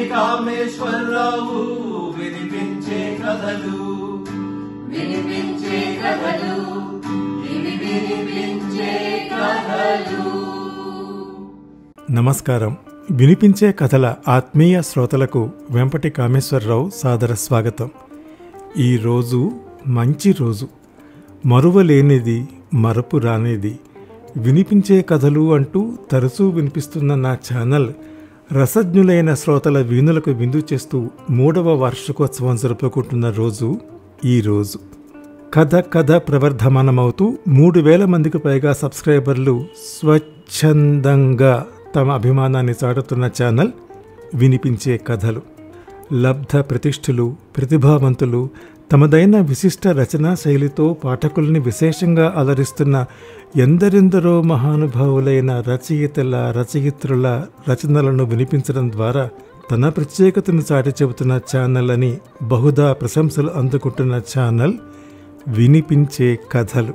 వెంపటి కామేశ్వరరావు వినిపించే కథలు వినిపించే కథలు ఇవి వినిపించే కథలు నమస్కారం వినిపించే కథల ఆత్మీయ శ్రోతలకు వెంపటి కామేశ్వరరావు సాదర స్వాగతం ఈరోజు మంచి రోజు మరువలేనిది మరపు రానిది వినిపించే కథలు అంటూ తరచూ వినిపిస్తున్న నా ఛానల్ రసజ్ఞులైన శ్రోతల వీణులకు విందు చేస్తూ మూడవ వార్షికోత్సవం జరుపుకుంటున్న రోజు ఈ రోజు కథ కథ ప్రవర్ధమానమవుతూ మూడు వేల మందికి పైగా సబ్స్క్రైబర్లు స్వచ్ఛందంగా తమ అభిమానాన్ని చాటుతున్న ఛానల్ వినిపించే కథలు లబ్ధ ప్రతిష్ఠులు ప్రతిభావంతులు తమదైన విశిష్ట రచనా శైలితో పాఠకుల్ని విశేషంగా అలరిస్తున్న ఎందరెందరో మహానుభావులైన రచయితల రచయిత్రుల రచనలను వినిపించడం ద్వారా తన ప్రత్యేకతను చాటి చెబుతున్న ఛానల్ అని బహుదా ప్రశంసలు అందుకుంటున్న ఛానల్ వినిపించే కథలు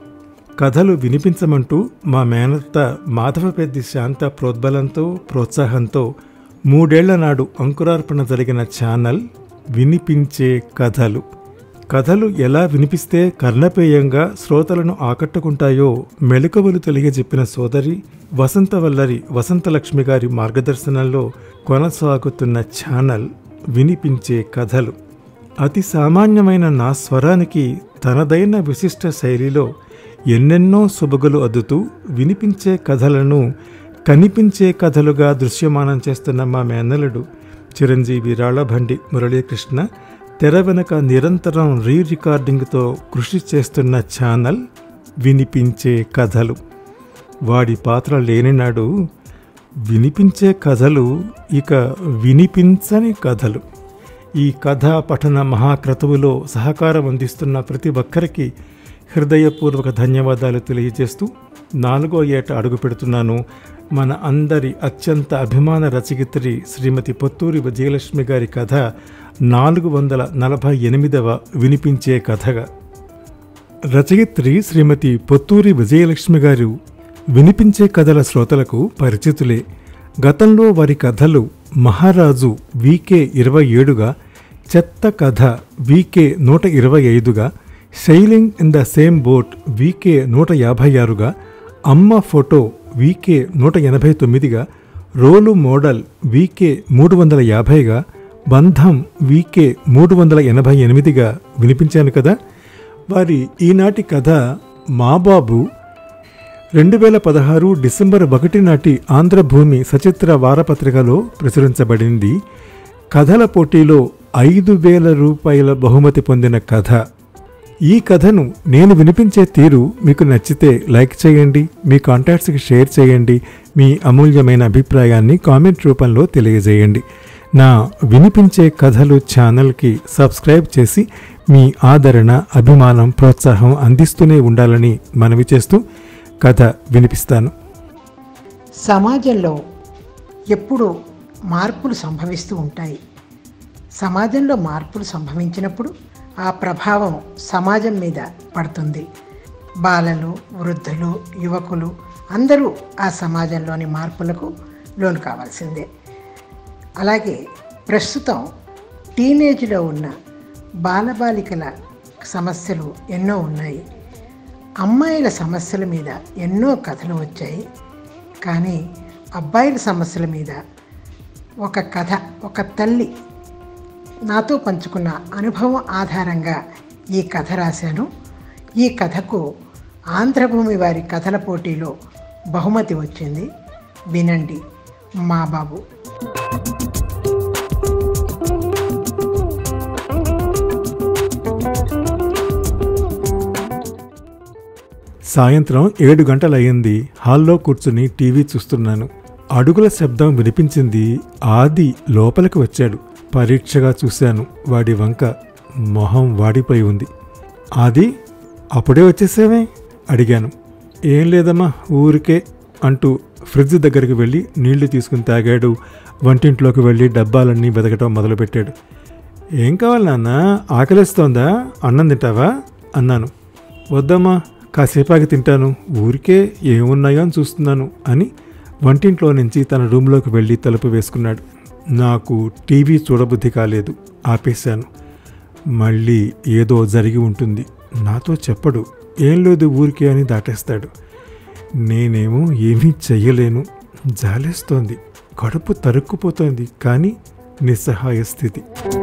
కథలు వినిపించమంటూ మా మేనత్త మాధవపెద్ది శాంత ప్రోద్బలంతో ప్రోత్సాహంతో మూడేళ్ల నాడు అంకురార్పణ జరిగిన ఛానల్ వినిపించే కథలు కథలు ఎలా వినిపిస్తే కర్ణపేయంగా శ్రోతలను ఆకట్టుకుంటాయో మెలకువలు తెలియజెప్పిన సోదరి వసంతవల్లరి వసంతలక్ష్మి గారి మార్గదర్శనంలో కొనసాగుతున్న ఛానల్ వినిపించే కథలు అతి సామాన్యమైన నా స్వరానికి తనదైన విశిష్ట శైలిలో ఎన్నెన్నో సుబగులు అద్దుతూ వినిపించే కథలను కనిపించే కథలుగా దృశ్యమానం చేస్తున్న మా మేనలుడు చిరంజీవి రాళ్లభండి మురళీకృష్ణ తెర వెనక నిరంతరం రీ రికార్డింగ్తో కృషి చేస్తున్న ఛానల్ వినిపించే కథలు వాడి పాత్ర లేనినాడు వినిపించే కథలు ఇక వినిపించని కథలు ఈ కథా పఠన మహాక్రతువులో సహకారం అందిస్తున్న ప్రతి ఒక్కరికి హృదయపూర్వక ధన్యవాదాలు తెలియజేస్తూ నాలుగో ఏట అడుగు పెడుతున్నాను మన అందరి అత్యంత అభిమాన రచయిత్రి శ్రీమతి పొత్తూరి విజయలక్ష్మి గారి కథ నాలుగు వందల నలభై ఎనిమిదవ వినిపించే కథగా రచయిత్రి శ్రీమతి పొత్తూరి విజయలక్ష్మి గారు వినిపించే కథల శ్రోతలకు పరిచితులే గతంలో వారి కథలు మహారాజు వీకే ఇరవై ఏడుగా చెత్త కథ వీకే నూట ఇరవై ఐదుగా sailing in the same boat V నూట యాభై ఆరుగా అమ్మ ఫోటో వీకే నూట ఎనభై తొమ్మిదిగా రోలు మోడల్ వీకే మూడు వందల యాభైగా బంధం వీకే మూడు వందల ఎనభై ఎనిమిదిగా వినిపించాను కదా వారి ఈనాటి కథ మా బాబు రెండు వేల పదహారు డిసెంబర్ ఒకటి నాటి ఆంధ్రభూమి సచిత్ర వారపత్రికలో ప్రచురించబడింది కథల పోటీలో ఐదు వేల రూపాయల బహుమతి పొందిన కథ ఈ కథను నేను వినిపించే తీరు మీకు నచ్చితే లైక్ చేయండి మీ కాంటాక్ట్స్కి షేర్ చేయండి మీ అమూల్యమైన అభిప్రాయాన్ని కామెంట్ రూపంలో తెలియజేయండి నా వినిపించే కథలు ఛానల్కి సబ్స్క్రైబ్ చేసి మీ ఆదరణ అభిమానం ప్రోత్సాహం అందిస్తూనే ఉండాలని మనవి చేస్తూ కథ వినిపిస్తాను సమాజంలో ఎప్పుడు మార్పులు సంభవిస్తూ ఉంటాయి సమాజంలో మార్పులు సంభవించినప్పుడు ఆ ప్రభావం సమాజం మీద పడుతుంది బాలలు వృద్ధులు యువకులు అందరూ ఆ సమాజంలోని మార్పులకు లోను కావాల్సిందే అలాగే ప్రస్తుతం టీనేజ్లో ఉన్న బాలబాలికల సమస్యలు ఎన్నో ఉన్నాయి అమ్మాయిల సమస్యల మీద ఎన్నో కథలు వచ్చాయి కానీ అబ్బాయిల సమస్యల మీద ఒక కథ ఒక తల్లి నాతో పంచుకున్న అనుభవం ఆధారంగా ఈ కథ రాశాను ఈ కథకు ఆంధ్రభూమి వారి కథల పోటీలో బహుమతి వచ్చింది వినండి మా బాబు సాయంత్రం ఏడు గంటలయ్యింది హాల్లో కూర్చుని టీవీ చూస్తున్నాను అడుగుల శబ్దం వినిపించింది ఆది లోపలికి వచ్చాడు పరీక్షగా చూశాను వాడి వంక మొహం వాడిపోయి ఉంది ఆది అప్పుడే వచ్చేసావే అడిగాను ఏం లేదమ్మా ఊరికే అంటూ ఫ్రిడ్జ్ దగ్గరికి వెళ్ళి నీళ్లు తీసుకుని తాగాడు వంటింట్లోకి వెళ్ళి డబ్బాలన్నీ వెతకటం మొదలుపెట్టాడు ఏం కావాలి నాన్న ఆకలిస్తోందా అన్నం తింటావా అన్నాను వద్దమ్మా కాసేపాకి తింటాను ఊరికే ఏమున్నాయో అని చూస్తున్నాను అని వంటింట్లో నుంచి తన రూమ్లోకి వెళ్ళి తలుపు వేసుకున్నాడు నాకు టీవీ చూడబుద్ధి కాలేదు ఆపేశాను మళ్ళీ ఏదో జరిగి ఉంటుంది నాతో చెప్పడు ఏం లేదు ఊరికే అని దాటేస్తాడు నేనేమో ఏమీ చెయ్యలేను జాలేస్తోంది కడుపు తరుక్కుపోతోంది కానీ నిస్సహాయ స్థితి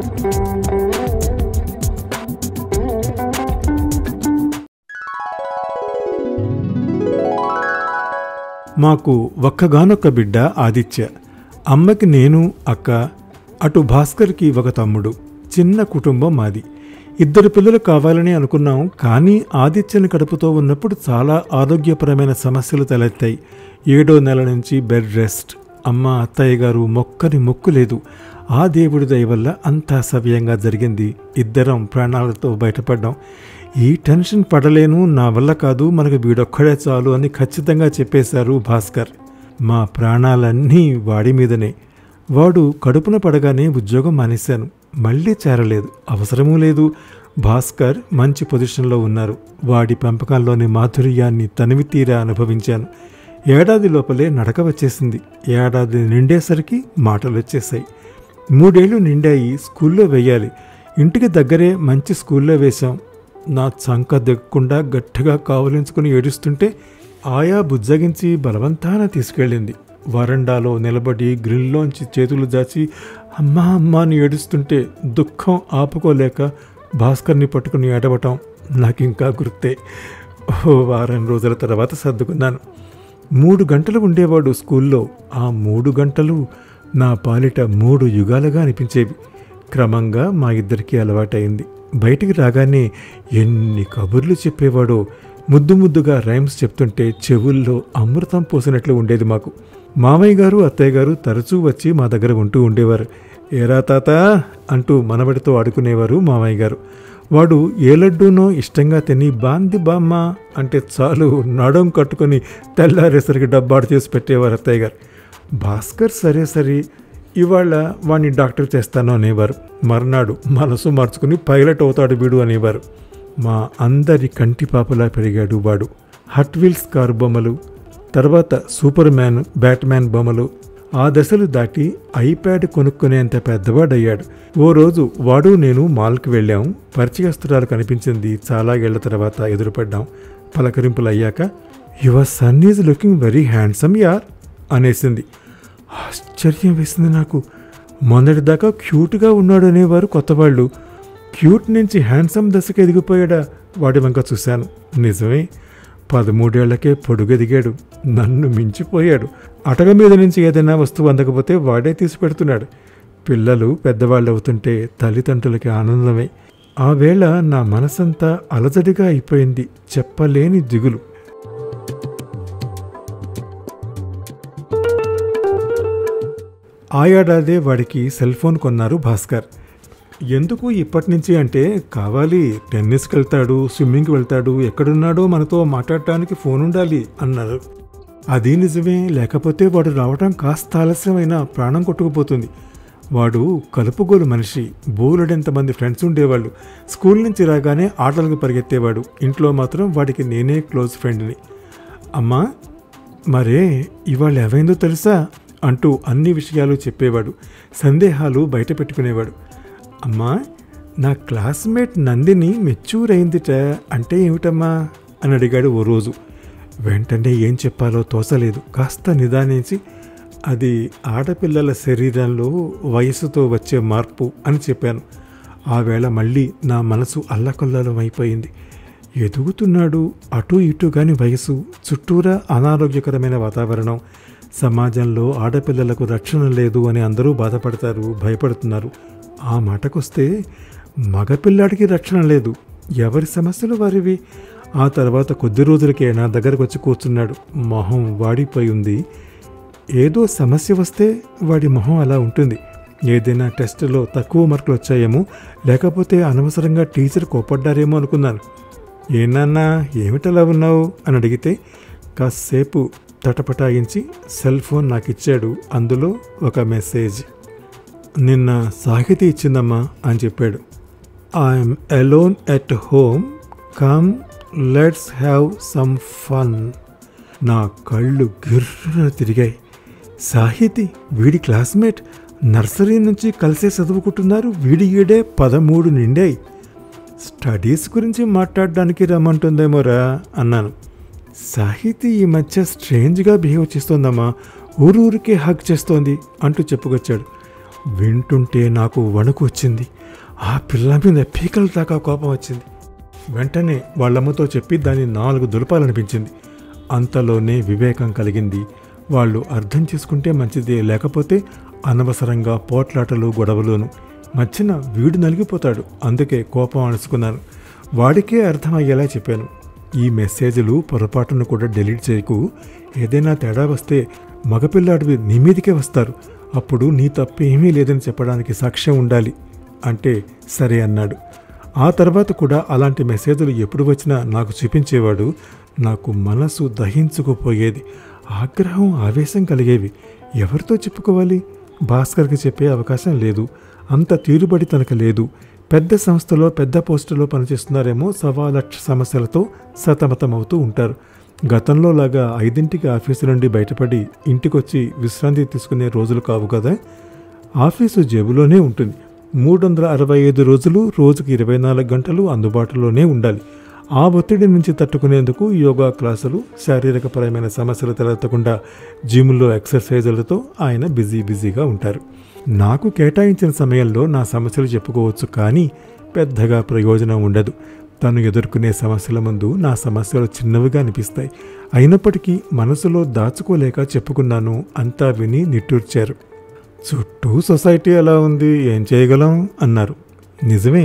మాకు ఒక్కగానొక్క బిడ్డ ఆదిత్య అమ్మకి నేను అక్క అటు భాస్కర్కి ఒక తమ్ముడు చిన్న కుటుంబం మాది ఇద్దరు పిల్లలు కావాలని అనుకున్నాం కానీ ఆదిత్యని కడుపుతో ఉన్నప్పుడు చాలా ఆరోగ్యపరమైన సమస్యలు తలెత్తాయి ఏడో నెల నుంచి బెడ్ రెస్ట్ అమ్మ అత్తయ్య గారు మొక్కని మొక్కు లేదు ఆ దేవుడి దయ వల్ల అంతా సవ్యంగా జరిగింది ఇద్దరం ప్రాణాలతో బయటపడ్డాం ఈ టెన్షన్ పడలేను నా వల్ల కాదు మనకు వీడొక్కడే చాలు అని ఖచ్చితంగా చెప్పేశారు భాస్కర్ మా ప్రాణాలన్నీ వాడి మీదనే వాడు కడుపున పడగానే ఉద్యోగం మానేశాను మళ్ళీ చేరలేదు అవసరమూ లేదు భాస్కర్ మంచి పొజిషన్లో ఉన్నారు వాడి పెంపకంలోని మాధుర్యాన్ని తనివి తీరా అనుభవించాను ఏడాది లోపలే నడక వచ్చేసింది ఏడాది నిండేసరికి మాటలు వచ్చేసాయి మూడేళ్లు నిండాయి స్కూల్లో వెయ్యాలి ఇంటికి దగ్గరే మంచి స్కూల్లో వేశాం నా చంక దిగకుండా గట్టిగా కావలించుకుని ఏడుస్తుంటే ఆయా బుజ్జగించి బలవంతాన తీసుకెళ్ళింది వరండాలో నిలబడి గ్రిల్లోంచి చేతులు దాచి అమ్మా అమ్మా అని ఏడుస్తుంటే దుఃఖం ఆపుకోలేక భాస్కర్ని పట్టుకుని ఏడవటం నాకింకా గుర్తే ఓ వారం రోజుల తర్వాత సర్దుకున్నాను మూడు గంటలు ఉండేవాడు స్కూల్లో ఆ మూడు గంటలు నా పాలిట మూడు యుగాలుగా అనిపించేవి క్రమంగా మా ఇద్దరికీ అలవాటైంది బయటికి రాగానే ఎన్ని కబుర్లు చెప్పేవాడో ముద్దు ముద్దుగా రైమ్స్ చెప్తుంటే చెవుల్లో అమృతం పోసినట్లు ఉండేది మాకు మామయ్య గారు అత్తయ్య గారు తరచూ వచ్చి మా దగ్గర ఉంటూ ఉండేవారు ఏరా తాత అంటూ మనవడితో ఆడుకునేవారు మామయ్య గారు వాడు ఏ లడ్డూనో ఇష్టంగా తిని బాంది బామ్మ అంటే చాలు నడం కట్టుకొని తెల్లారేసరికి డబ్బాడు చేసి పెట్టేవారు అత్తయ్య గారు భాస్కర్ సరే సరే ఇవాళ వాణ్ణి డాక్టర్ చేస్తాను అనేవారు మర్నాడు మనసు మార్చుకుని పైలట్ అవుతాడు వీడు అనేవారు మా అందరి కంటి పాపలా పెరిగాడు వాడు హట్ వీల్స్ కారు బొమ్మలు తర్వాత సూపర్ మ్యాన్ బ్యాట్మ్యాన్ బొమ్మలు ఆ దశలు దాటి ఐప్యాడ్ కొనుక్కునేంత పెద్దవాడయ్యాడు ఓ రోజు వాడు నేను మాల్కి వెళ్ళాం పరిచయస్తురాలు కనిపించింది చాలా ఏళ్ల తర్వాత ఎదురుపడ్డాం పలకరింపులు అయ్యాక your son is looking very handsome యార్ అనేసింది ఆశ్చర్యం వేసింది నాకు మొన్నటిదాకా క్యూట్గా ఉన్నాడు అనేవారు కొత్తవాళ్ళు క్యూట్ నుంచి హ్యాండ్సమ్ దశకు ఎదిగిపోయాడా వాడి వంక చూశాను నిజమే పదమూడేళ్లకే పొడుగెదిగాడు నన్ను మించిపోయాడు అటక మీద నుంచి ఏదైనా వస్తువు అందకపోతే వాడే తీసి పెడుతున్నాడు పిల్లలు పెద్దవాళ్ళు అవుతుంటే తల్లిదండ్రులకి ఆనందమే ఆ వేళ నా మనసంతా అలజడిగా అయిపోయింది చెప్పలేని దిగులు ఆ ఏడాదే వాడికి సెల్ ఫోన్ కొన్నారు భాస్కర్ ఎందుకు ఇప్పటి నుంచి అంటే కావాలి టెన్నిస్కి వెళ్తాడు స్విమ్మింగ్కి వెళ్తాడు ఎక్కడున్నాడో మనతో మాట్లాడటానికి ఫోన్ ఉండాలి అన్నారు అది నిజమే లేకపోతే వాడు రావటం కాస్త ఆలస్యమైన ప్రాణం కొట్టుకుపోతుంది వాడు కలుపుగోలు మనిషి బోలెడంతమంది ఫ్రెండ్స్ ఉండేవాళ్ళు స్కూల్ నుంచి రాగానే ఆటలకు పరిగెత్తేవాడు ఇంట్లో మాత్రం వాడికి నేనే క్లోజ్ ఫ్రెండ్ని అమ్మా మరే ఇవాళ ఏమైందో తెలుసా అంటూ అన్ని విషయాలు చెప్పేవాడు సందేహాలు బయట పెట్టుకునేవాడు అమ్మా నా క్లాస్మేట్ నందిని మెచ్యూర్ అయిందిట అంటే ఏమిటమ్మా అని అడిగాడు ఓ రోజు వెంటనే ఏం చెప్పాలో తోచలేదు కాస్త నిదానించి అది ఆడపిల్లల శరీరంలో వయసుతో వచ్చే మార్పు అని చెప్పాను ఆ వేళ మళ్ళీ నా మనసు అల్లకల్లోలం అయిపోయింది ఎదుగుతున్నాడు అటు ఇటు కాని వయసు చుట్టూరా అనారోగ్యకరమైన వాతావరణం సమాజంలో ఆడపిల్లలకు రక్షణ లేదు అని అందరూ బాధపడతారు భయపడుతున్నారు ఆ మాటకొస్తే మగపిల్లాడికి రక్షణ లేదు ఎవరి సమస్యలు వారివి ఆ తర్వాత కొద్ది రోజులకే నా దగ్గరకు వచ్చి కూర్చున్నాడు మొహం వాడిపోయి ఉంది ఏదో సమస్య వస్తే వాడి మొహం అలా ఉంటుంది ఏదైనా టెస్టులో తక్కువ మార్కులు వచ్చాయేమో లేకపోతే అనవసరంగా టీచర్ కోపడ్డారేమో అనుకున్నాను ఏనాన్నా ఏమిటలా ఉన్నావు అని అడిగితే కాసేపు తటపటాయించి సెల్ ఫోన్ నాకు ఇచ్చాడు అందులో ఒక మెసేజ్ నిన్న సాహితీ ఇచ్చిందమ్మా అని చెప్పాడు I'm alone at home come let's have some fun నా కళ్ళు గిర్రున తిరిగాయి సాహితి వీడి క్లాస్మేట్ నర్సరీ నుంచి కలిసే చదువుకుంటున్నారు వీడి ఈడే పదమూడు నిండాయి స్టడీస్ గురించి మాట్లాడడానికి రమ్మంటుందేమోరా అన్నాను సాహితీ ఈ మధ్య స్ట్రేంజ్గా బిహేవ్ చేస్తోందమ్మా ఊరూరికే హక్ చేస్తోంది అంటూ చెప్పుకొచ్చాడు వింటుంటే నాకు వణుకు వచ్చింది ఆ పిల్ల మీద పీకల దాకా కోపం వచ్చింది వెంటనే వాళ్ళమ్మతో చెప్పి దాన్ని నాలుగు దులపాలనిపించింది అంతలోనే వివేకం కలిగింది వాళ్ళు అర్థం చేసుకుంటే మంచిదే లేకపోతే అనవసరంగా పోట్లాటలు గొడవలును మధ్యన వీడు నలిగిపోతాడు అందుకే కోపం అణుచుకున్నాను వాడికే అర్థమయ్యేలా చెప్పాను ఈ మెసేజ్లు పొరపాటును కూడా డిలీట్ చేయకు ఏదైనా తేడా వస్తే మగపిల్లాడివి నీ మీదికే వస్తారు అప్పుడు నీ తప్పేమీ లేదని చెప్పడానికి సాక్ష్యం ఉండాలి అంటే సరే అన్నాడు ఆ తర్వాత కూడా అలాంటి మెసేజ్లు ఎప్పుడు వచ్చినా నాకు చూపించేవాడు నాకు మనసు దహించుకుపోయేది ఆగ్రహం ఆవేశం కలిగేవి ఎవరితో చెప్పుకోవాలి భాస్కర్కి చెప్పే అవకాశం లేదు అంత తీరుబడి తనకు లేదు పెద్ద సంస్థలో పెద్ద పోస్టులో పనిచేస్తున్నారేమో సవా లక్ష సమస్యలతో సతమతమవుతూ ఉంటారు గతంలో లాగా ఐదింటికి ఆఫీసు నుండి బయటపడి ఇంటికొచ్చి విశ్రాంతి తీసుకునే రోజులు కావు కదా ఆఫీసు జేబులోనే ఉంటుంది మూడు వందల అరవై ఐదు రోజులు రోజుకి ఇరవై నాలుగు గంటలు అందుబాటులోనే ఉండాలి ఆ ఒత్తిడి నుంచి తట్టుకునేందుకు యోగా క్లాసులు శారీరకపరమైన సమస్యలు తలెత్తకుండా జిమ్లో ఎక్సర్సైజులతో ఆయన బిజీ బిజీగా ఉంటారు నాకు కేటాయించిన సమయంలో నా సమస్యలు చెప్పుకోవచ్చు కానీ పెద్దగా ప్రయోజనం ఉండదు తను ఎదుర్కొనే సమస్యల ముందు నా సమస్యలు చిన్నవిగా అనిపిస్తాయి అయినప్పటికీ మనసులో దాచుకోలేక చెప్పుకున్నాను అంతా విని నిట్టూర్చారు చుట్టూ సొసైటీ ఎలా ఉంది ఏం చేయగలం అన్నారు నిజమే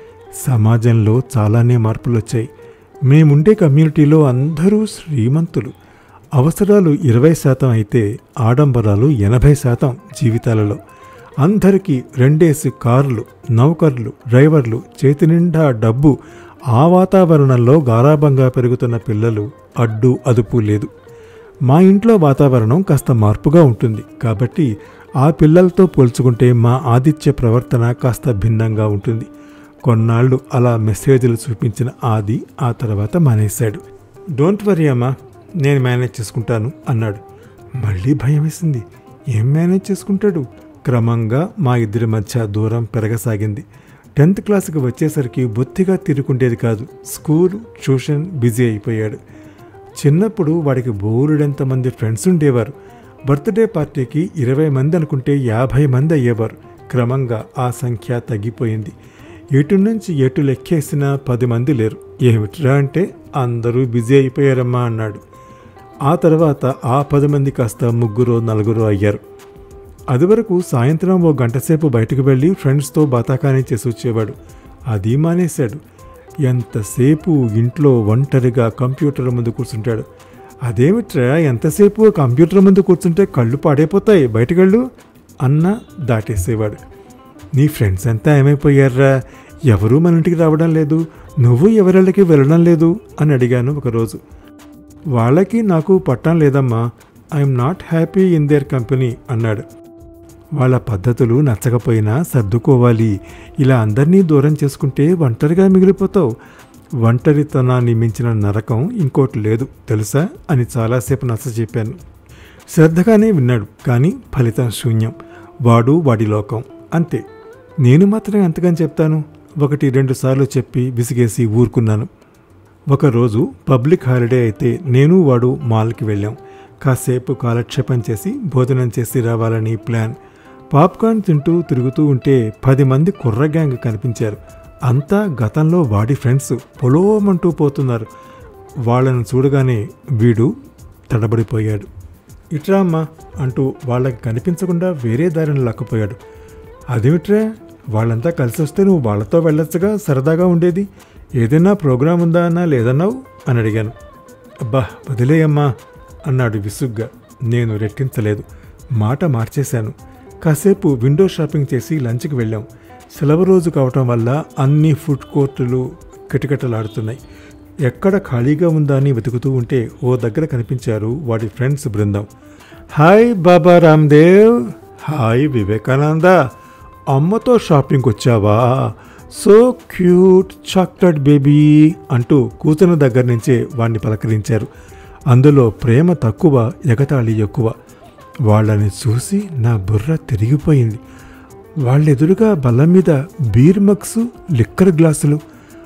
సమాజంలో చాలానే మార్పులు వచ్చాయి మేముండే కమ్యూనిటీలో అందరూ శ్రీమంతులు అవసరాలు ఇరవై శాతం అయితే ఆడంబరాలు ఎనభై శాతం జీవితాలలో అందరికీ రెండేసి కార్లు నౌకర్లు డ్రైవర్లు చేతి నిండా డబ్బు ఆ వాతావరణంలో గారాబంగా పెరుగుతున్న పిల్లలు అడ్డు అదుపు లేదు మా ఇంట్లో వాతావరణం కాస్త మార్పుగా ఉంటుంది కాబట్టి ఆ పిల్లలతో పోల్చుకుంటే మా ఆదిత్య ప్రవర్తన కాస్త భిన్నంగా ఉంటుంది కొన్నాళ్ళు అలా మెసేజ్లు చూపించిన ఆది ఆ తర్వాత మానేశాడు డోంట్ వరీ అమ్మా నేను మేనేజ్ చేసుకుంటాను అన్నాడు మళ్ళీ భయం వేసింది ఏం మేనేజ్ చేసుకుంటాడు క్రమంగా మా ఇద్దరి మధ్య దూరం పెరగసాగింది టెన్త్ క్లాస్కి వచ్చేసరికి బొత్తిగా తిరుగుండేది కాదు స్కూల్ ట్యూషన్ బిజీ అయిపోయాడు చిన్నప్పుడు వాడికి బోరుడెంత మంది ఫ్రెండ్స్ ఉండేవారు బర్త్డే పార్టీకి ఇరవై మంది అనుకుంటే యాభై మంది అయ్యేవారు క్రమంగా ఆ సంఖ్య తగ్గిపోయింది ఎటు నుంచి ఎటు లెక్కేసినా పది మంది లేరు ఏమిట్రా అంటే అందరూ బిజీ అయిపోయారమ్మా అన్నాడు ఆ తర్వాత ఆ పది మంది కాస్త ముగ్గురు నలుగురు అయ్యారు అదివరకు సాయంత్రం ఓ గంటసేపు బయటకు వెళ్ళి ఫ్రెండ్స్తో బాతాకానీ చేసి వచ్చేవాడు అది మానేశాడు ఎంతసేపు ఇంట్లో ఒంటరిగా కంప్యూటర్ ముందు కూర్చుంటాడు అదేమిట్రా ఎంతసేపు కంప్యూటర్ ముందు కూర్చుంటే కళ్ళు పాడైపోతాయి బయటకెళ్ళు అన్న దాటేసేవాడు నీ ఫ్రెండ్స్ అంతా ఏమైపోయారా ఎవరూ మన ఇంటికి రావడం లేదు నువ్వు ఎవరిళ్ళకి వెళ్ళడం లేదు అని అడిగాను ఒకరోజు వాళ్ళకి నాకు పట్టం లేదమ్మా I'm not happy in their company అన్నాడు వాళ్ళ పద్ధతులు నచ్చకపోయినా సర్దుకోవాలి ఇలా అందరినీ దూరం చేసుకుంటే ఒంటరిగా మిగిలిపోతావు ఒంటరితనాన్ని మించిన నరకం ఇంకోటి లేదు తెలుసా అని చాలాసేపు నచ్చ చెప్పాను శ్రద్ధగానే విన్నాడు కానీ ఫలితం శూన్యం వాడు వాడి లోకం అంతే నేను మాత్రం ఎంతగాని చెప్తాను ఒకటి రెండు సార్లు చెప్పి విసిగేసి ఊరుకున్నాను ఒకరోజు పబ్లిక్ హాలిడే అయితే నేను వాడు మాల్కి వెళ్ళాం కాసేపు కాలక్షేపం చేసి భోజనం చేసి రావాలని ప్లాన్ పాప్కార్న్ తింటూ తిరుగుతూ ఉంటే పది మంది కుర్ర గ్యాంగ్ కనిపించారు అంతా గతంలో వాడి ఫ్రెండ్స్ పొలోమంటూ పోతున్నారు వాళ్ళను చూడగానే వీడు తడబడిపోయాడు ఇట్రా అమ్మా అంటూ వాళ్ళకి కనిపించకుండా వేరే దారిని లక్కపోయాడు అదేమిట్రా వాళ్ళంతా కలిసి వస్తే నువ్వు వాళ్ళతో వెళ్ళొచ్చుగా సరదాగా ఉండేది ఏదైనా ప్రోగ్రాం ఉందా అన్నా లేదన్నావు అని అడిగాను అబ్బా వదిలేయమ్మా అన్నాడు విసుగ్గా నేను రెట్టించలేదు మాట మార్చేశాను కాసేపు విండో షాపింగ్ చేసి లంచ్కి వెళ్ళాం సెలవు రోజు కావటం వల్ల అన్ని ఫుడ్ కోర్టులు కిటకిటలాడుతున్నాయి ఎక్కడ ఖాళీగా ఉందా అని వెతుకుతూ ఉంటే ఓ దగ్గర కనిపించారు వాడి ఫ్రెండ్స్ బృందం హాయ్ బాబా రామ్దేవ్ హాయ్ వివేకానంద అమ్మతో షాపింగ్కి వచ్చావా సో క్యూట్ చాక్లెట్ బేబీ అంటూ కూతున్న దగ్గర నుంచే వాణ్ణి పలకరించారు అందులో ప్రేమ తక్కువ ఎగతాళి ఎక్కువ వాళ్ళని చూసి నా బుర్ర తిరిగిపోయింది వాళ్ళెదురుగా బల్ల మీద బీర్ మగ్స్ లిక్కర్ గ్లాసులు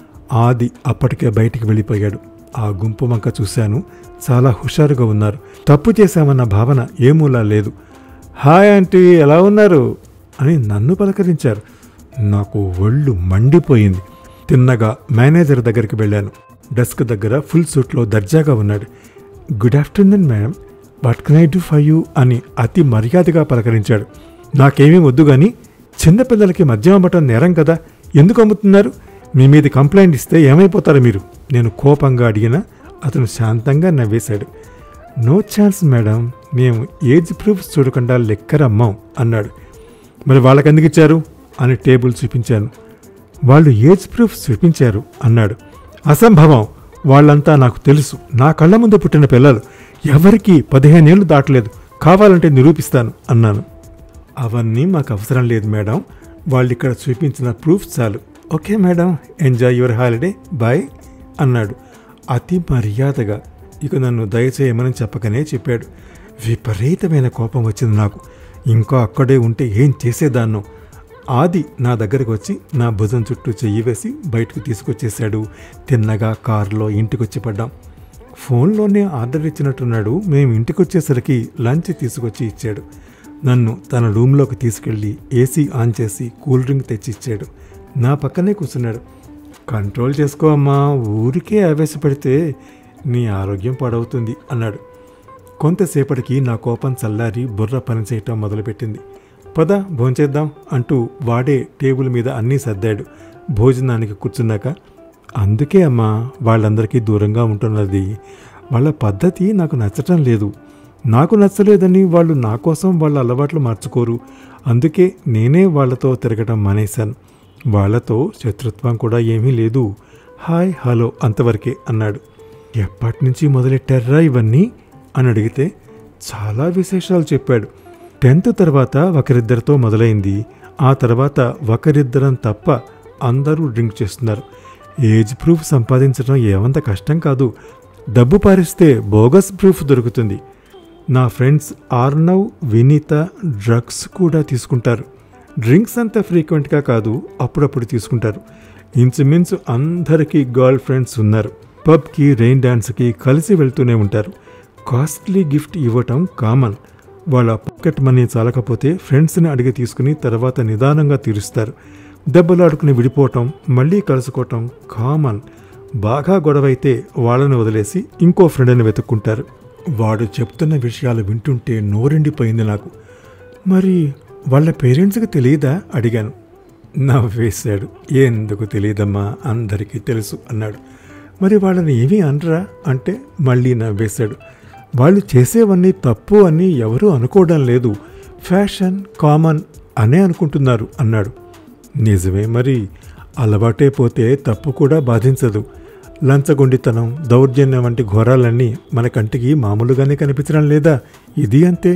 ఆది అప్పటికే బయటికి వెళ్ళిపోయాడు ఆ గుంపు వంక చూశాను చాలా హుషారుగా ఉన్నారు తప్పు చేశామన్న భావన ఏమూలా లేదు హాయ్ ఆంటీ ఎలా ఉన్నారు అని నన్ను పలకరించారు నాకు ఒళ్ళు మండిపోయింది తిన్నగా మేనేజర్ దగ్గరికి వెళ్ళాను డెస్క్ దగ్గర ఫుల్ సూట్లో దర్జాగా ఉన్నాడు good afternoon madam what can I do for you అని అతి మర్యాదగా పలకరించాడు నాకేమీ వద్దు కానీ చిన్నపిల్లలకి మద్యం అమ్మటం నేరం కదా ఎందుకు అమ్ముతున్నారు మీ మీద కంప్లైంట్ ఇస్తే ఏమైపోతారు మీరు నేను కోపంగా అడిగినా అతను శాంతంగా నవ్వేశాడు నో ఛాన్స్ మేడం మేము ఏజ్ ప్రూఫ్స్ చూడకుండా లెక్కర అమ్మాం అన్నాడు మరి వాళ్ళకి ఎందుకు ఇచ్చారు అని టేబుల్ చూపించాను వాళ్ళు ఏజ్ ప్రూఫ్ చూపించారు అన్నాడు అసంభవం వాళ్ళంతా నాకు తెలుసు నా కళ్ళ ముందు పుట్టిన పిల్లలు ఎవరికీ పదిహేనేళ్ళు దాటలేదు కావాలంటే నిరూపిస్తాను అన్నాను అవన్నీ మాకు అవసరం లేదు మేడం వాళ్ళు ఇక్కడ చూపించిన ప్రూఫ్ చాలు okay madam enjoy your holiday bye అన్నాడు అతి మర్యాదగా ఇక నన్ను దయచేయమని చెప్పకనే చెప్పాడు విపరీతమైన కోపం వచ్చింది నాకు ఇంకా అక్కడే ఉంటే ఏం చేసేదాన్నో ఆది నా దగ్గరకు వచ్చి నా భుజం చుట్టూ చెయ్యి వేసి బయటకు తీసుకొచ్చేశాడు తిన్నగా కారులో ఇంటికొచ్చి పడ్డాం ఫోన్లోనే ఆర్డర్ ఇచ్చినట్టున్నాడు మేము ఇంటికి వచ్చేసరికి లంచ్ తీసుకొచ్చి ఇచ్చాడు నన్ను తన రూమ్లోకి తీసుకెళ్ళి ఏసీ ఆన్ చేసి కూల్ డ్రింక్ తెచ్చి ఇచ్చాడు నా పక్కనే కూర్చున్నాడు కంట్రోల్ చేసుకో అమ్మా ఊరికే ఆవేశపడితే నీ ఆరోగ్యం పాడవుతుంది అన్నాడు కొంతసేపటికి నా కోపం చల్లారి బుర్ర పనిచేయటం మొదలుపెట్టింది పద భోంచేద్దాం అంటూ వాడే టేబుల్ మీద అన్నీ సర్దాడు భోజనానికి కూర్చున్నాక అందుకే అమ్మా వాళ్ళందరికీ దూరంగా ఉంటున్నది వాళ్ళ పద్ధతి నాకు నచ్చటం లేదు నాకు నచ్చలేదని వాళ్ళు నా కోసం వాళ్ళ అలవాట్లు మార్చుకోరు అందుకే నేనే వాళ్ళతో తిరగటం మానేశాను వాళ్ళతో శత్రుత్వం కూడా ఏమీ లేదు హాయ్ హలో అంతవరకే అన్నాడు ఎప్పటి నుంచి మొదలెట్టారా ఇవన్నీ అని అడిగితే చాలా విశేషాలు చెప్పాడు టెన్త్ తర్వాత ఒకరిద్దరితో మొదలైంది ఆ తర్వాత ఒకరిద్దరం తప్ప అందరూ డ్రింక్ చేస్తున్నారు ఏజ్ ప్రూఫ్ సంపాదించడం ఏమంత కష్టం కాదు డబ్బు పారిస్తే బోగస్ ప్రూఫ్ దొరుకుతుంది నా ఫ్రెండ్స్ ఆర్నవ్ వినీత డ్రగ్స్ కూడా తీసుకుంటారు డ్రింక్స్ అంత ఫ్రీక్వెంట్గా కాదు అప్పుడప్పుడు తీసుకుంటారు ఇంచుమించు అందరికీ గర్ల్ ఫ్రెండ్స్ ఉన్నారు పబ్కి రెయిన్ డాన్స్కి కలిసి వెళ్తూనే ఉంటారు కాస్ట్లీ గిఫ్ట్ ఇవ్వటం కామన్ వాళ్ళ పాకెట్ మనీ చాలకపోతే ఫ్రెండ్స్ని అడిగి తీసుకుని తర్వాత నిదానంగా తీరుస్తారు దెబ్బలు ఆడుకుని విడిపోవటం మళ్ళీ కలుసుకోవటం కామన్ బాగా గొడవైతే వాళ్ళని వదిలేసి ఇంకో ఫ్రెండ్ని వెతుక్కుంటారు వాడు చెప్తున్న విషయాలు వింటుంటే నోరిండిపోయింది నాకు మరి వాళ్ళ పేరెంట్స్కి తెలియదా అడిగాను నవ్వేశాడు ఎందుకు తెలియదమ్మా అందరికీ తెలుసు అన్నాడు మరి వాళ్ళని ఏమీ అనరా అంటే మళ్ళీ నవ్వేశాడు వాళ్ళు చేసేవన్నీ తప్పు అని ఎవరూ అనుకోవడం లేదు ఫ్యాషన్ కామన్ అనే అనుకుంటున్నారు అన్నాడు నిజమే మరి అలవాటే పోతే తప్పు కూడా బాధించదు లంచగొండితనం దౌర్జన్యం వంటి ఘోరాలన్నీ మన కంటికి మామూలుగానే కనిపించడం లేదా ఇది అంతే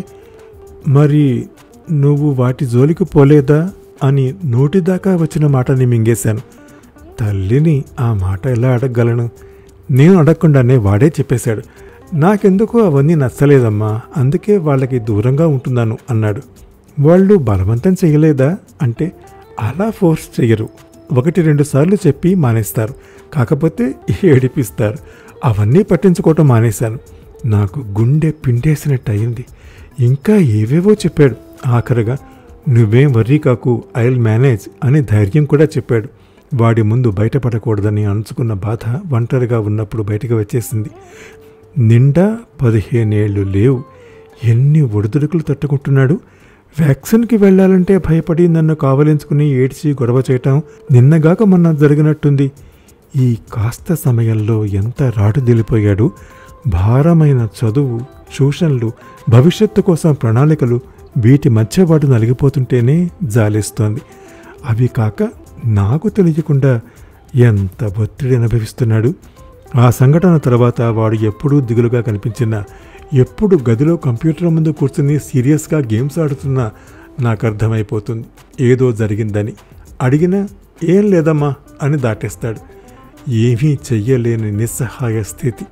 మరి నువ్వు వాటి జోలికి పోలేదా అని నోటిదాకా వచ్చిన మాటని మింగేశాను తల్లిని ఆ మాట ఎలా అడగగలను నేను అడగకుండానే వాడే చెప్పేశాడు నాకెందుకు అవన్నీ నచ్చలేదమ్మా అందుకే వాళ్ళకి దూరంగా ఉంటున్నాను అన్నాడు వాళ్ళు బలవంతం చేయలేదా అంటే అలా ఫోర్స్ చెయ్యరు ఒకటి రెండు సార్లు చెప్పి మానేస్తారు కాకపోతే ఏడిపిస్తారు అవన్నీ పట్టించుకోవటం మానేశాను నాకు గుండె పిండేసినట్టు అయింది ఇంకా ఏవేవో చెప్పాడు ఆఖరుగా నువ్వేం వర్రీ కాకు ఐల్ మేనేజ్ అని ధైర్యం కూడా చెప్పాడు వాడి ముందు బయటపడకూడదని అణుచుకున్న బాధ ఒంటరిగా ఉన్నప్పుడు బయటకు వచ్చేసింది నిండా పదిహేనేళ్ళు లేవు ఎన్ని ఒడిదుడుకులు తట్టుకుంటున్నాడు వ్యాక్సిన్కి వెళ్ళాలంటే భయపడి నన్ను కావలించుకుని ఏడ్చి గొడవ చేయటం నిన్నగాక మొన్న జరిగినట్టుంది ఈ కాస్త సమయంలో ఎంత రాటుదిలిపోయాడు భారమైన చదువు ట్యూషన్లు భవిష్యత్తు కోసం ప్రణాళికలు వీటి మధ్య వాడు నలిగిపోతుంటేనే జాలేస్తోంది అవి కాక నాకు తెలియకుండా ఎంత ఒత్తిడి అనుభవిస్తున్నాడు ఆ సంఘటన తర్వాత వాడు ఎప్పుడూ దిగులుగా కనిపించినా ఎప్పుడు గదిలో కంప్యూటర్ ముందు కూర్చుని సీరియస్గా గేమ్స్ ఆడుతున్నా నాకు అర్థమైపోతుంది ఏదో జరిగిందని అడిగినా ఏం లేదమ్మా అని దాటేస్తాడు ఏమీ చెయ్యలేని నిస్సహాయ స్థితి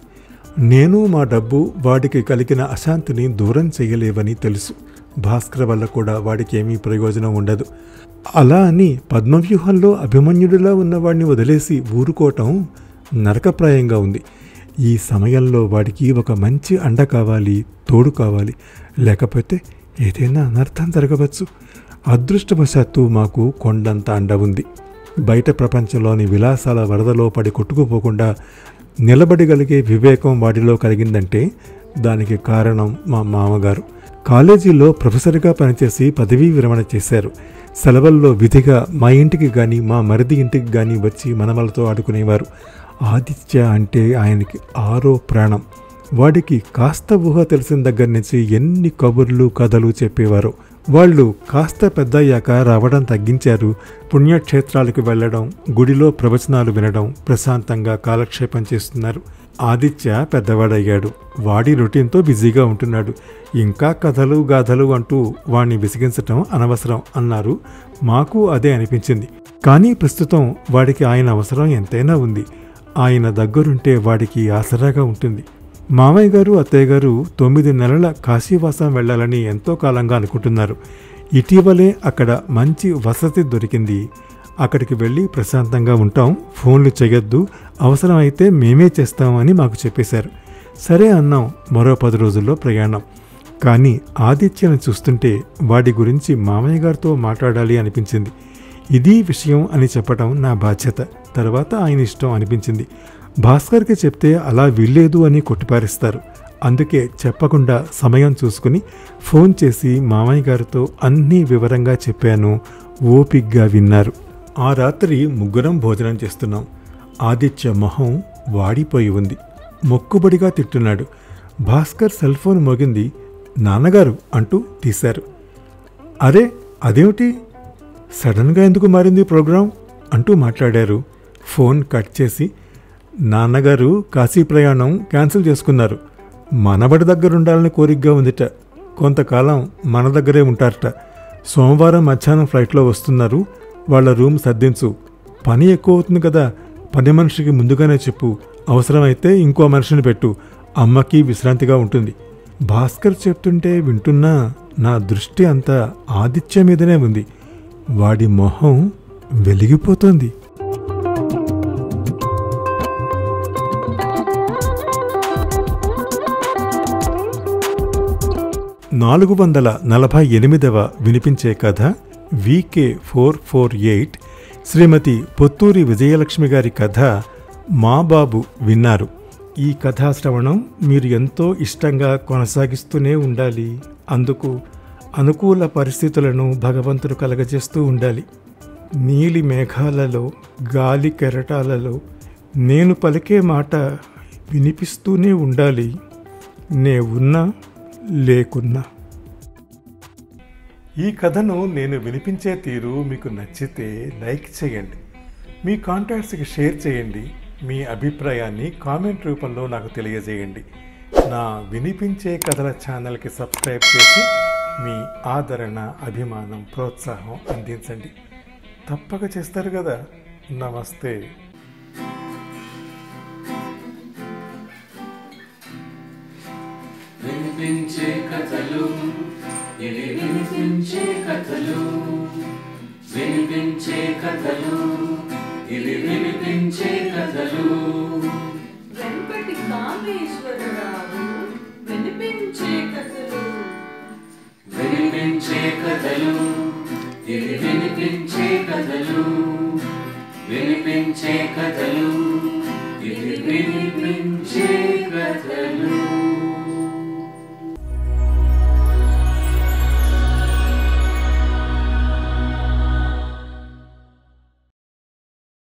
నేను మా డబ్బు వాడికి కలిగిన అశాంతిని దూరం చేయలేవని తెలుసు భాస్కర్ వల్ల కూడా వాడికి ఏమీ ప్రయోజనం ఉండదు అలా అని పద్మవ్యూహంలో అభిమన్యుడిలా ఉన్నవాడిని వదిలేసి ఊరుకోవటం నరకప్రాయంగా ఉంది ఈ సమయంలో వాడికి ఒక మంచి అండ కావాలి తోడు కావాలి లేకపోతే ఏదైనా అనర్థం జరగవచ్చు అదృష్టవశాత్తు మాకు కొండంత అండ ఉంది బయట ప్రపంచంలోని విలాసాల వరదలో పడి కొట్టుకుపోకుండా నిలబడగలిగే వివేకం వాడిలో కలిగిందంటే దానికి కారణం మా మామగారు కాలేజీలో ప్రొఫెసర్గా పనిచేసి పదవీ విరమణ చేశారు సెలవుల్లో విధిగా మా ఇంటికి కానీ మా మరిది ఇంటికి కానీ వచ్చి మనమలతో ఆడుకునేవారు ఆదిత్య అంటే ఆయనకి ఆరో ప్రాణం వాడికి కాస్త ఊహ తెలిసిన దగ్గర నుంచి ఎన్ని కబుర్లు కథలు చెప్పేవారు వాళ్ళు కాస్త పెద్దయ్యాక రావడం తగ్గించారు పుణ్యక్షేత్రాలకు వెళ్ళడం గుడిలో ప్రవచనాలు వినడం ప్రశాంతంగా కాలక్షేపం చేస్తున్నారు ఆదిత్య పెద్దవాడయ్యాడు వాడి రొటీన్తో బిజీగా ఉంటున్నాడు ఇంకా కథలు గాథలు అంటూ వాణ్ణి విసిగించటం అనవసరం అన్నారు మాకు అదే అనిపించింది కానీ ప్రస్తుతం వాడికి ఆయన అవసరం ఎంతైనా ఉంది ఆయన దగ్గరుంటే వాడికి ఆసరాగా ఉంటుంది మామయ్య గారు అత్తయ్య గారు తొమ్మిది నెలల కాశీవాసం వెళ్ళాలని ఎంతో కాలంగా అనుకుంటున్నారు ఇటీవలే అక్కడ మంచి వసతి దొరికింది అక్కడికి వెళ్ళి ప్రశాంతంగా ఉంటాం ఫోన్లు చేయొద్దు అవసరమైతే మేమే చేస్తామని మాకు చెప్పేశారు సరే అన్నాం మరో పది రోజుల్లో ప్రయాణం కానీ ఆదిత్యను చూస్తుంటే వాడి గురించి మామయ్య గారితో మాట్లాడాలి అనిపించింది ఇది విషయం అని చెప్పడం నా బాధ్యత తర్వాత ఆయన ఇష్టం అనిపించింది భాస్కర్కి చెప్తే అలా వీల్లేదు అని కొట్టిపారేస్తారు అందుకే చెప్పకుండా సమయం చూసుకుని ఫోన్ చేసి మామయ్య గారితో అన్నీ వివరంగా చెప్పాను ఓపిగ్గా విన్నారు ఆ రాత్రి ముగ్గురం భోజనం చేస్తున్నాం ఆదిత్య మొహం వాడిపోయి ఉంది మొక్కుబడిగా తిట్టున్నాడు భాస్కర్ సెల్ ఫోన్ మోగింది నాన్నగారు అంటూ తీశారు అరే అదేమిటి సడన్గా ఎందుకు మారింది ప్రోగ్రాం అంటూ మాట్లాడారు ఫోన్ కట్ చేసి నాన్నగారు కాశీ ప్రయాణం క్యాన్సిల్ చేసుకున్నారు మనబడి దగ్గర ఉండాలని కోరికగా ఉందిట కొంతకాలం మన దగ్గరే ఉంటారట సోమవారం మధ్యాహ్నం ఫ్లైట్లో వస్తున్నారు వాళ్ళ రూమ్ సర్దించు పని ఎక్కువ అవుతుంది కదా పని మనిషికి ముందుగానే చెప్పు అవసరమైతే ఇంకో మనిషిని పెట్టు అమ్మకి విశ్రాంతిగా ఉంటుంది భాస్కర్ చెప్తుంటే వింటున్నా నా దృష్టి అంతా ఆదిత్య మీదనే ఉంది వాడి మొహం వెలిగిపోతోంది నాలుగు వందల నలభై ఎనిమిదవ వినిపించే కథ VK four four eight Srimati Potturi Vijayalakshmi గారి కథ మా బాబు విన్నారు ఈ కథాశ్రవణం మీరు ఎంతో ఇష్టంగా కొనసాగిస్తూనే ఉండాలి అందుకు అనుకూల పరిస్థితులను భగవంతుడు కలగజేస్తూ ఉండాలి నీలి మేఘాలలో గాలి కెరటాలలో నేను పలికే మాట వినిపిస్తూనే ఉండాలి నే ఉన్నా లేకున్నా ఈ కథను నేను వినిపించే తీరు మీకు నచ్చితే లైక్ చేయండి మీ కాంటాక్ట్స్కి షేర్ చేయండి మీ అభిప్రాయాన్ని కామెంట్ రూపంలో నాకు తెలియజేయండి నా వినిపించే కథల ఛానల్కి సబ్స్క్రైబ్ చేసి మీ ఆదరణ అభిమానం ప్రోత్సాహం అందించండి తప్పక చేస్తారు కదా నమస్తే వినిపించే కథలు ఇవి వినిపించే కథలు వినిపించే కథలు ఇవి వినిపించే కథలు వెంపటి కామేశ్వరరావు వినిపించే కథలు వినిపించే కథలు ఇవి వినిపించే కథలు వినిపించే కథలు ఇవి వినిపించే